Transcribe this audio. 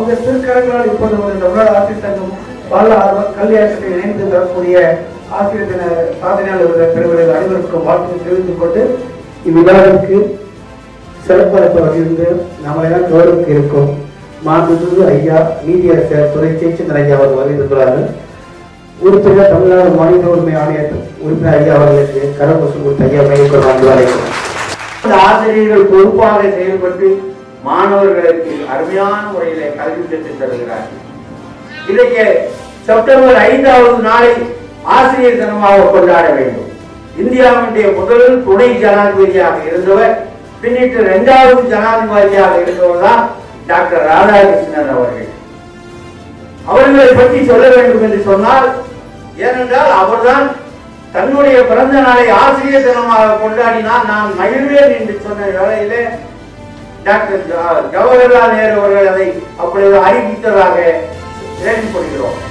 அவங்க திருக்கரங்களால் இப்போது ஒரு தமிழ்நாடு ஆசிரியர் சங்கம் பல ஆர்வம் கல்வியாசத்தை இணைந்து தரக்கூடிய ஆசிரியர் தின சாதனையாளர்கள் பெறுவர்கள் அனைவருக்கும் வாழ்த்து தெரிவித்துக் கொண்டு இவ்விழாவிற்கு சிறப்பளிப்பு வகிர்ந்து நம்மளெல்லாம் கௌரவிக்க இருக்கும் மாண்புமிகு ஐயா நீதியரசர் துறை சேச்சந்திரன் ஐயா அவர்கள் வருகிறார்கள் உறுப்பினர் தமிழ்நாடு மனித உரிமை ஆணைய உறுப்பினர் ஐயா அவர்களுக்கு கரகோசம் கொடுத்த ஐயா மையக்குள் வாழ்ந்து அழைக்கிறோம் அந்த ஆசிரியர்கள் பொறுப்பாக செயல்பட்டு மாணவர்களுக்கு அருமையான முறையில கல்வி பெற்றுத் தருகிறார்கள் இன்றைக்கு செப்டம்பர் ஐந்தாவது நாளை ஆசிரியர் தினமாக கொண்டாட வேண்டும் இந்தியாவுடைய முதல் துணை ஜனாதிபதியாக இருந்தவர் பின்னிட்டு இரண்டாவது ஜனாதிபதியாக இருந்தவர் தான் டாக்டர் ராதாகிருஷ்ணன் அவர்கள் அவர்களை பற்றி சொல்ல வேண்டும் என்று சொன்னால் ஏனென்றால் அவர்தான் தன்னுடைய பிறந்த நாளை ஆசிரியர் தினமாக கொண்டாடினால் நான் மகிழ்வேன் என்று சொன்ன வேளையிலே டாக்டர் ஜ- ஜவஹர்லால் நேரு அவர்கள் அதை அப்பொழுது அறிவித்ததாக கேள்விப்படுகிறோம்